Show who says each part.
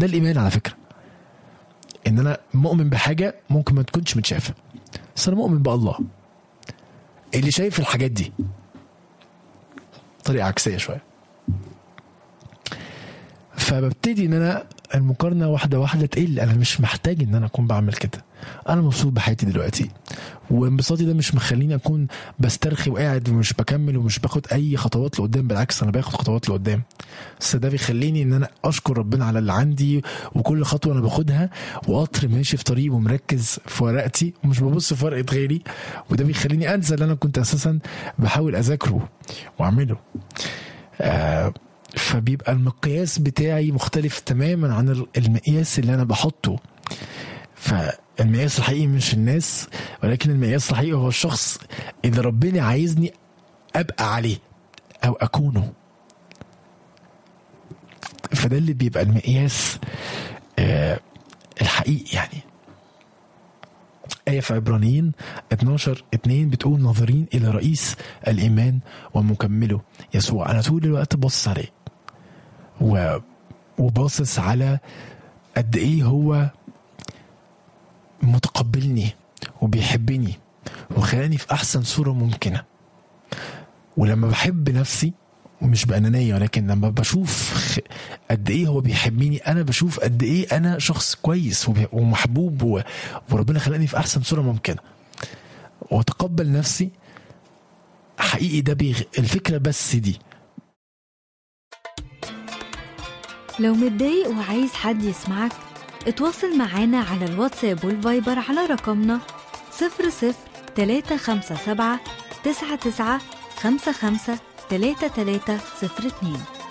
Speaker 1: ده الايمان على فكره ان انا مؤمن بحاجه ممكن ما تكونش متشافه بس انا مؤمن بالله اللي شايف الحاجات دي طريقه عكسيه شويه فببتدي ان انا المقارنه واحده واحده تقل انا مش محتاج ان انا اكون بعمل كده انا مبسوط بحياتي دلوقتي وانبساطي ده مش مخليني اكون بسترخي وقاعد ومش بكمل ومش باخد اي خطوات لقدام بالعكس انا باخد خطوات لقدام بس ده بيخليني ان انا اشكر ربنا على اللي عندي وكل خطوه انا باخدها وقطر ماشي في طريق ومركز في ورقتي ومش ببص في ورقه غيري وده بيخليني انسى اللي انا كنت اساسا بحاول اذاكره واعمله آه فبيبقى المقياس بتاعي مختلف تماما عن المقياس اللي انا بحطه فالمقياس الحقيقي مش الناس ولكن المقياس الحقيقي هو الشخص اللي ربنا عايزني ابقى عليه او اكونه فده اللي بيبقى المقياس آه الحقيقي يعني آية في عبرانيين 12 2 بتقول ناظرين إلى رئيس الإيمان ومكمله يسوع أنا طول الوقت باصص عليه و... وباصص على قد إيه هو متقبلني وبيحبني وخلاني في أحسن صورة ممكنة ولما بحب نفسي مش بأنانية ولكن لما بشوف قد إيه هو بيحبني أنا بشوف قد إيه أنا شخص كويس ومحبوب و... وربنا خلقني في أحسن صورة ممكنة وأتقبل نفسي حقيقي ده بيغ... الفكرة بس دي
Speaker 2: لو متضايق وعايز حد يسمعك اتواصل معانا على الواتساب والفايبر على رقمنا 00 357 99 55 3302